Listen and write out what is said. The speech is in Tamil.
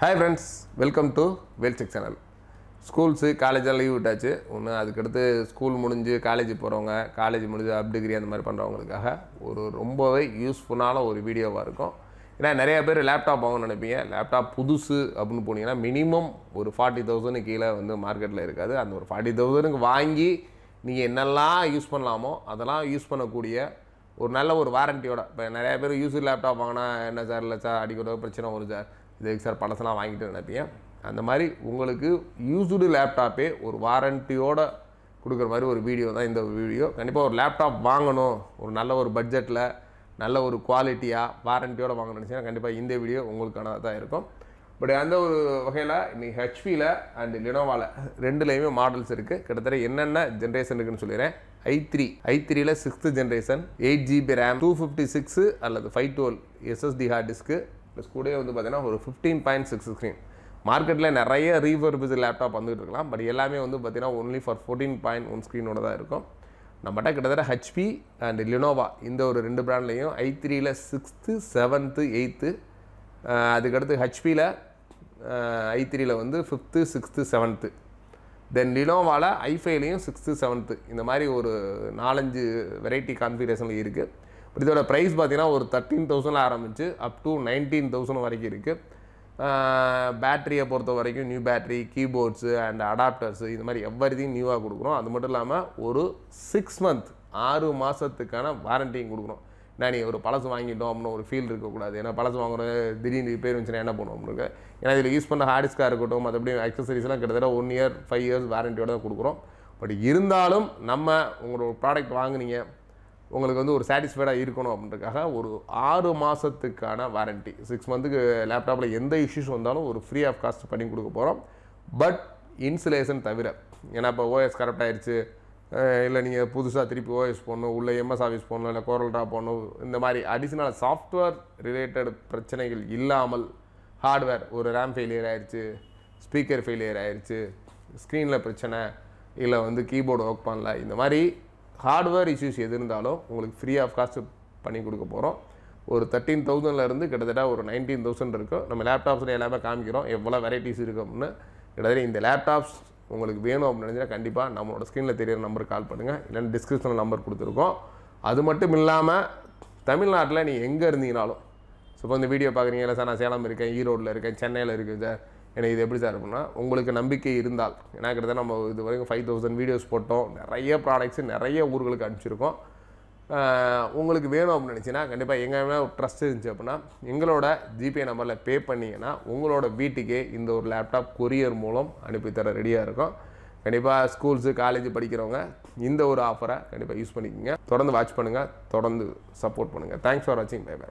ஹாய் ஃப்ரெண்ட்ஸ் வெல்கம் டு வெல்செக் சேனல் ஸ்கூல்ஸு காலேஜெல்லாம் லீவ் விட்டாச்சு ஒன்று அதுக்கடுத்து ஸ்கூல் முடிஞ்சு காலேஜ் போகிறவங்க காலேஜ் முடிஞ்சு அப் டிகிரி அந்த மாதிரி பண்ணுறவங்களுக்காக ஒரு ரொம்பவே யூஸ்ஃபுல்லான ஒரு வீடியோவாக இருக்கும் ஏன்னா நிறைய பேர் லேப்டாப் வாங்கணும்னு நினைப்பீங்க லேப்டாப் புதுசு அப்படின்னு போனீங்கன்னா மினிமம் ஒரு ஃபார்ட்டி தௌசண்ட் கீழே வந்து மார்க்கெட்டில் இருக்காது அந்த ஒரு ஃபார்ட்டி தௌசண்ட்க்கு வாங்கி நீங்கள் என்னெல்லாம் யூஸ் பண்ணலாமோ அதெல்லாம் யூஸ் பண்ணக்கூடிய ஒரு நல்ல ஒரு வாரண்டியோட இப்போ நிறைய பேர் யூஸர் லேப்டாப் வாங்கினா என்ன சார் இல்லை சார் அடிக்கூட பிரச்சனை வரும் சார் இதுக்கு சார் பழசெல்லாம் வாங்கிட்டு நினைப்பீங்க அந்த மாதிரி உங்களுக்கு யூஸ்டு லேப்டாப்பே ஒரு வாரண்டியோட கொடுக்குற மாதிரி ஒரு வீடியோ தான் இந்த வீடியோ கண்டிப்பாக ஒரு லேப்டாப் வாங்கணும் ஒரு நல்ல ஒரு பட்ஜெட்டில் நல்ல ஒரு குவாலிட்டியாக வாரண்டியோட வாங்கணும்னு நினச்சிங்கன்னா கண்டிப்பாக இந்த வீடியோ உங்களுக்கானதாக தான் இருக்கும் பட் அந்த ஒரு வகையில் இன்னைக்கு ஹெச்பியில் அண்ட் லினோவாவில் ரெண்டுலேயுமே மாடல்ஸ் இருக்குது கிட்டத்தட்ட என்னென்ன ஜென்ரேஷன் இருக்குன்னு சொல்லிடுறேன் ஐ த்ரீ ஐ த்ரீல sixth generation eight GB RAM two fifty six அல்லது five twelve SSD hard disk plus கூட வந்து பார்த்தீங்கன்னா ஒரு ஃபிஃப்டீன் பாயிண்ட் சிக்ஸ் ஸ்க்ரீன் மார்க்கெட்டில் நிறைய ரீஃபர்பிஸ் லேப்டாப் வந்துட்டு இருக்கலாம் பட் எல்லாமே வந்து பார்த்தீங்கன்னா only for fourteen point one ஸ்க்ரீனோட தான் இருக்கும் நம்மகிட்ட கிட்டத்தட்ட ஹெச்பி அண்ட் லினோவா இந்த ஒரு ரெண்டு பிராண்ட்லேயும் ஐ த்ரீல சிக்ஸ்த்து செவன்த்து எயித்து அதுக்கடுத்து ஹெச்பியில் ஐ த்ரீல வந்து ஃபிஃப்த்து சிக்ஸ்த்து செவன்த்து தென் லினோவாவில் ஐஃபைலையும் சிக்ஸ்த்து செவன்த்து இந்த மாதிரி ஒரு நாலஞ்சு வெரைட்டி கான்ஃபிகரேஷனில் இருக்குது பட் இதோட ப்ரைஸ் பார்த்தீங்கன்னா ஒரு தேர்ட்டீன் தௌசண்டில் ஆரம்பிச்சு அப் டு நைன்டீன் தௌசண்ட் வரைக்கும் இருக்குது பேட்டரியை பொறுத்த வரைக்கும் new battery keyboards and adapters இது மாதிரி எவ்வரிதையும் நியூவாக கொடுக்குறோம் அது மட்டும் இல்லாமல் ஒரு சிக்ஸ் மந்த் ஆறு மாதத்துக்கான வாரண்டியும் கொடுக்குறோம் நான் நீ ஒரு பழசு வாங்கிட்டோம் அப்படின்னு ஒரு ஃபீல் இருக்கக்கூடாது ஏன்னா பழசு வாங்குறது திடீர்னு ரிப்பேர் வந்துச்சுன்னா என்ன பண்ணுவோம் உங்களுக்கு ஏன்னா இதில் யூஸ் பண்ண ஹார்ட் டிஸ்காக இருக்கட்டும் மற்றபடி அக்சசரிஸ்லாம் கிட்டத்தட்ட ஒன் இயர் ஃபைவ் இயர்ஸ் வாரண்டியோட தான் கொடுக்குறோம் பட் இருந்தாலும் நம்ம உங்களோட ப்ராடக்ட் வாங்குனீங்க உங்களுக்கு வந்து ஒரு சாட்டிஸ்ஃபைடாக இருக்கணும் அப்படின்றதுக்காக ஒரு ஆறு மாதத்துக்கான வாரண்டி சிக்ஸ் மந்த்துக்கு லேப்டாப்பில் எந்த இஷ்யூஸ் வந்தாலும் ஒரு ஃப்ரீ ஆஃப் காஸ்ட் பண்ணி கொடுக்க போகிறோம் பட் இன்சுலேஷன் தவிர ஏன்னா இப்போ ஓஎஸ் கரெக்ட் ஆயிடுச்சு இல்லை நீங்கள் புதுசாக திருப்பி ஓஎஸ் போடணும் உள்ள எம்எஸ் ஆஃபீஸ் போடணும் இல்லை கோரல் ட்ரா போடணும் இந்த மாதிரி அடிஷ்னல் சாஃப்ட்வேர் ரிலேட்டட் பிரச்சனைகள் இல்லாமல் ஹார்ட்வேர் ஒரு ரேம் ஃபெயிலியர் ஆயிடுச்சு ஸ்பீக்கர் ஃபெயிலியர் ஆயிடுச்சு ஸ்க்ரீனில் பிரச்சனை இல்லை வந்து கீபோர்டு ஒர்க் பண்ணல இந்த மாதிரி ஹார்ட்வேர் இஷ்யூஸ் எது இருந்தாலும் உங்களுக்கு ஃப்ரீ ஆஃப் காஸ்ட் பண்ணி கொடுக்க போகிறோம் ஒரு தேர்ட்டீன் தௌசண்ட்லேருந்து கிட்டத்தட்ட ஒரு நைன்டீன் தௌசண்ட் இருக்கும் நம்ம லேப்டாப்ஸில் எல்லாமே காமிக்கிறோம் எவ்வளோ வெரைட்டிஸ் இருக்கு அப்படின்னு கிட்டத்தட்ட இந்த லேப்டாப்ஸ் உங்களுக்கு வேணும் அப்படின்னு நினச்சா கண்டிப்பாக நம்மளோட ஸ்க்ரீனில் தெரியிற நம்பருக்கு கால் பண்ணுங்கள் இல்லைன்னா டிஸ்கிரிப்ஷனில் நம்பர் கொடுத்துருக்கோம் அது மட்டும் இல்லாமல் தமிழ்நாட்டில் நீ எங்கே இருந்தீங்கனாலும் ஸோ இப்போ இந்த வீடியோ பார்க்குறீங்க இல்லை சார் நான் சேலம் இருக்கேன் ஈரோட்டில் இருக்கேன் சென்னையில் இருக்குது சார் எனக்கு இது எப்படி சார் அப்படின்னா உங்களுக்கு நம்பிக்கை இருந்தால் ஏன்னா கிட்டத்தட்ட நம்ம இது வரைக்கும் ஃபைவ் தௌசண்ட் வீடியோஸ் போட்டோம் நிறைய ப்ராடக்ட்ஸு நிறைய ஊர்களுக்கு அனுப்பிச்சிருக்கோம் ஆஹ் உங்களுக்கு வேணும் அப்படின்னு நினச்சின்னா கண்டிப்பாக எங்கள் மேலே ட்ரஸ்ட் இருந்துச்சு அப்படின்னா எங்களோட ஜிபே நம்பரில் பே பண்ணிங்கன்னா உங்களோட வீட்டுக்கே இந்த ஒரு லேப்டாப் கொரியர் மூலம் அனுப்பித்தர ரெடியாக இருக்கும் கண்டிப்பாக ஸ்கூல்ஸு காலேஜ் படிக்கிறவங்க இந்த ஒரு ஆஃபரை கண்டிப்பாக யூஸ் பண்ணிக்கோங்க தொடர்ந்து வாட்ச் பண்ணுங்கள் தொடர்ந்து சப்போர்ட் பண்ணுங்கள் தேங்க்ஸ் ஃபார் வாட்சிங் பை பை